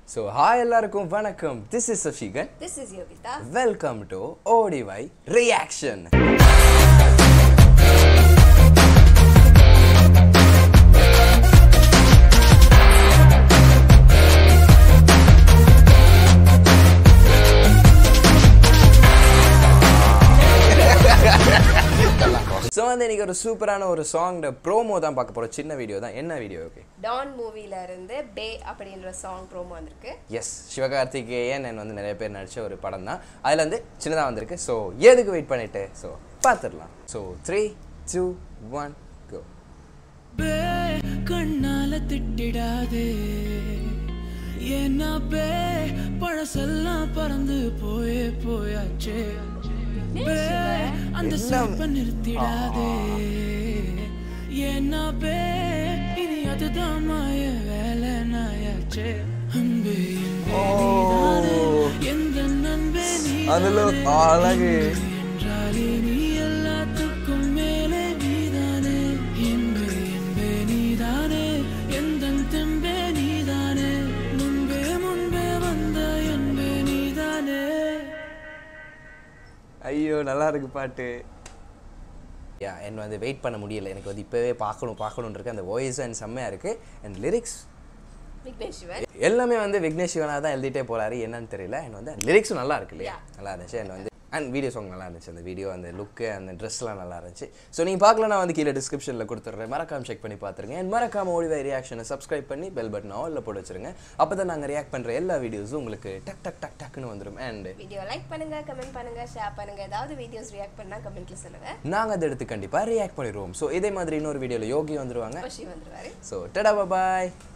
So hi எல்லாருக்கும் வணக்கம் this is Sashikan This is Yogita. Welcome to ஓடிவை ரியாக்ஷன் ஸோ வந்து இன்னைக்கு ஒரு சூப்பரான ஒரு சாங்கோட ப்ரோமோ தான் பார்க்க போகிறோம் சின்ன வீடியோ தான் என்ன வீடியோ ஓகே டான் மூவில இருந்து பே அப்படின்ற சாங் ப்ரோமோ வந்திருக்கு எஸ் சிவகார்த்திகேயன் and வந்து நிறைய பேர் நடித்த ஒரு படம் தான் அதில் வந்து சின்னதாக வந்திருக்கு ஸோ எதுக்கு வெயிட் பண்ணிட்டு ஸோ பார்த்துடலாம் so three two one go பே கண்ணால திட்டிடாதே ஏன்னா பே பழசெல்லாம் பறந்து போயே போயாச்சே பே அந்த என்ன? சிறப்ப நிறுத்திடாதே ஏன்னா பே இனி அதுதான் மாய வேலை நாயாச்சே அன்பே என்பே நீதானே எந்த நண்பே அதுல நீதானே அழகு. என்றாலே நீ எல்லாத்துக்கும் மேலே நீதானே என்பே என்பே நீதானே எந்த தெம்பே நீதானே முன்பே முன்பே வந்த என்பே நீதானே ஐயோ நல்லா இருக்கு பாட்டு யா என்ன வந்து வெயிட் பண்ண முடியல எனக்கு வந்து இப்போவே பார்க்கணும் பார்க்கணுன்னு இருக்கு அந்த வாய்ஸ் அண்ட் செம்மையாக இருக்குது அண்ட் லிரிக்ஸ் விக்னேஷ் சிவன் எல்லாமே வந்து விக்னேஷ் சிவனா தான் எழுதிட்டே போறாரு என்னன்னு தெரியல அண்ட் வந்து லிரிக்ஸும் நல்லா இருக்கு இல்லையா நல்லா இருந்துச்சு அண்ட் வந்து அண்ட் வீடியோ சாங் நல்லா இருந்துச்சு அந்த வீடியோ அந்த லுக்கு அந்த ட்ரெஸ்லாம் நல்லா இருந்துச்சு ஸோ நீங்கள் பார்க்கலனா வந்து கீழே டிஸ்கிரிப்ஷனில் கொடுத்துட்றேன் மறக்காம செக் பண்ணி பார்த்துருங்க அண்ட் மறக்காம ஓடிவை ரியாக்ஷனை சப்ஸ்கிரைப் பண்ணி பெல் பட்டன் ஆல்ல போட்டு வச்சிருங்க அப்போ தான் நாங்கள் ரியாக்ட் பண்ணுற எல்லா வீடியோஸும் உங்களுக்கு டக் டக் டக் டக்குன்னு வந்துடும் அண்ட் வீடியோ லைக் பண்ணுங்க கமெண்ட் பண்ணுங்க ஷேர் பண்ணுங்க ஏதாவது வீடியோஸ் ரியாக்ட் பண்ணா கமெண்ட்ல சொல்லுங்க நாங்கள் அதை எடுத்து கண்டிப்பாக ரியாக்ட் பண்ணிடுவோம் ஸோ இதே மாதிரி இன்னொரு வீடியோவில் யோகி வந்துருவாங்க பஷி வந்துருவாரு ஸோ டடா பாய்